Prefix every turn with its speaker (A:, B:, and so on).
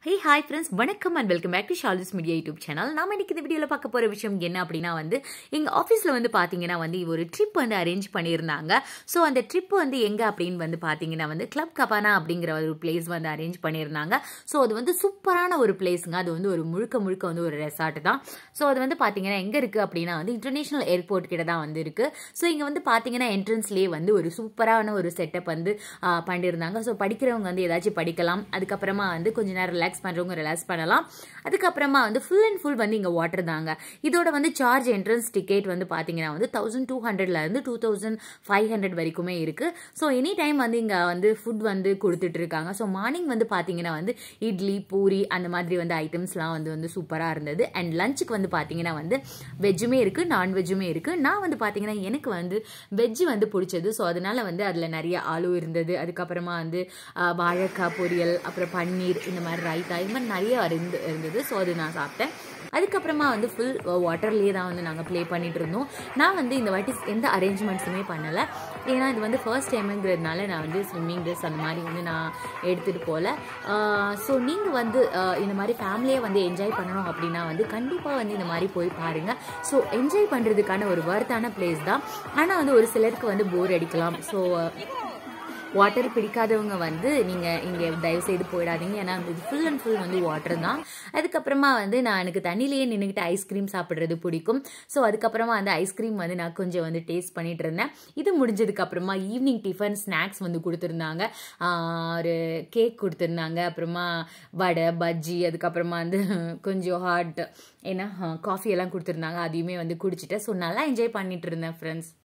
A: ஹே hi friends வணக்கம் and welcome back to Shali's media YouTube channel நாம இன்னைக்கு இந்த வீடியோவில் பார்க்க போகிற விஷயம் என்ன அப்படின்னா வந்து எங்கள் ஆஃபீஸில் வந்து பார்த்தீங்கன்னா வந்து ஒரு ட்ரிப் வந்து அரேஞ்ச் பண்ணியிருந்தாங்க ஸோ அந்த ட்ரிப் வந்து எங்கே அப்படின்னு வந்து பார்த்தீங்கன்னா வந்து கிளப் கபானா அப்படிங்கிற ஒரு பிளேஸ் வந்து அரேஞ்ச் பண்ணியிருந்தாங்க ஸோ அது வந்து சூப்பரான ஒரு பிளேஸுங்க அது வந்து ஒரு முழுக்க முழுக்க வந்து ஒரு ரெசார்ட் தான் ஸோ அது வந்து பார்த்தீங்கன்னா எங்கே இருக்குது அப்படின்னா வந்து இன்டர்நேஷனல் ஏர்போர்ட் கிட்ட தான் வந்து இருக்குது ஸோ இங்கே வந்து பார்த்தீங்கன்னா என்ட்ரன்ஸ்லேயே வந்து ஒரு சூப்பரான ஒரு செட்டப் வந்து ஆ, பண்ணியிருந்தாங்க ஸோ படிக்கிறவங்க வந்து ஏதாச்சும் படிக்கலாம் அதுக்கப்புறமா வந்து கொஞ்ச நேரம் ரிலாக்ஸ் பண்ணுறவங்க ரிலாக்ஸ் பண்ணலாம் அதுக்கப்புறமா வந்து ஃபுல் அண்ட் ஃபுல் வந்து இங்கே வாட்டர் தாங்க இதோட வந்து சார்ஜ் என்ட்ரன்ஸ் டிக்கெட் வந்து பார்த்தீங்கன்னா வந்து தௌசண்ட் டூ ஹண்ட்ரட்லேருந்து டூ தௌசண்ட் ஃபைவ் ஹண்ட்ரட் வரைக்குமே இருக்குது ஸோ எனி டைம் வந்து இங்கே வந்து ஃபுட் வந்து கொடுத்துட்டு இருக்காங்க ஸோ மார்னிங் வந்து பார்த்தீங்கன்னா வந்து இட்லி பூரி அந்த மாதிரி வந்து ஐட்டம்ஸ்லாம் வந்து வந்து சூப்பராக இருந்தது அண்ட் லஞ்சுக்கு வந்து பார்த்தீங்கன்னா வந்து வெஜ்ஜுமே இருக்குது நான்வெஜ்ஜுமே இருக்குது நான் வந்து பார்த்தீங்கன்னா எனக்கு வந்து வெஜ்ஜு வந்து பிடிச்சது ஸோ அதனால வந்து அதில் நிறைய ஆலு இருந்தது அதுக்கப்புறமா வந்து ஆ, வாழைக்காய் பொரியல் அப்புறம் பன்னீர் இந்த மாதிரி ரைத்தா இது மாதிரி நிறைய இருந்து இருந்தது ஸோ அது நான் சாப்பிட்டேன் அதுக்கப்புறமா வந்து ஃபுல் வாட்டர்லேயே தான் வந்து நாங்கள் ப்ளே பண்ணிட்டு இருந்தோம் நான் வந்து இந்த வாட்டி எந்த அரேஞ்ச்மெண்ட்ஸுமே பண்ணலை ஏன்னா இது வந்து ஃபர்ஸ்ட் டைமுங்கிறதுனால நான் வந்து ஸ்விம்மிங் ட்ரெஸ் அந்த மாதிரி வந்து நான் எடுத்துகிட்டு போகல ஸோ நீங்கள் வந்து ஆஹ் இந்த மாதிரி ஃபேமிலியை வந்து என்ஜாய் பண்ணணும் அப்படின்னா வந்து கண்டிப்பாக வந்து இந்த மாதிரி போய் பாருங்கள் ஸோ என்ஜாய் பண்ணுறதுக்கான ஒரு வர்த்தான பிளேஸ் தான் ஆனால் வந்து ஒரு சிலருக்கு வந்து போர் அடிக்கலாம் ஸோ வாட்டர் பிடிக்காதவங்க வந்து நீங்கள் இங்கே தயவு செய்து போயிடாதீங்க ஏன்னா இது ஃபுல் அண்ட் ஃபுல் வந்து வாட்டர் தான் அதுக்கப்புறமா வந்து நான் எனக்கு தண்ணியிலேயே நின்றுக்கிட்டு ஐஸ்கிரீம் சாப்பிட்றது பிடிக்கும் ஸோ அதுக்கப்புறமா அந்த ஐஸ்கிரீம் வந்து நான் கொஞ்சம் வந்து டேஸ்ட் பண்ணிட்டு இருந்தேன் இது முடிஞ்சதுக்கு அப்புறமா ஈவினிங் டிஃபன் ஸ்நாக்ஸ் வந்து கொடுத்துருந்தாங்க ஆஹ் ஒரு கேக் கொடுத்துருந்தாங்க அப்புறமா வடை பஜ்ஜி அதுக்கப்புறமா வந்து கொஞ்சம் ஹாட் ஏன்னா காஃபி எல்லாம் கொடுத்துருந்தாங்க அதையுமே வந்து குடிச்சிட்டேன் ஸோ நல்லா என்ஜாய் பண்ணிட்டு இருந்தேன் ஃப்ரெண்ட்ஸ்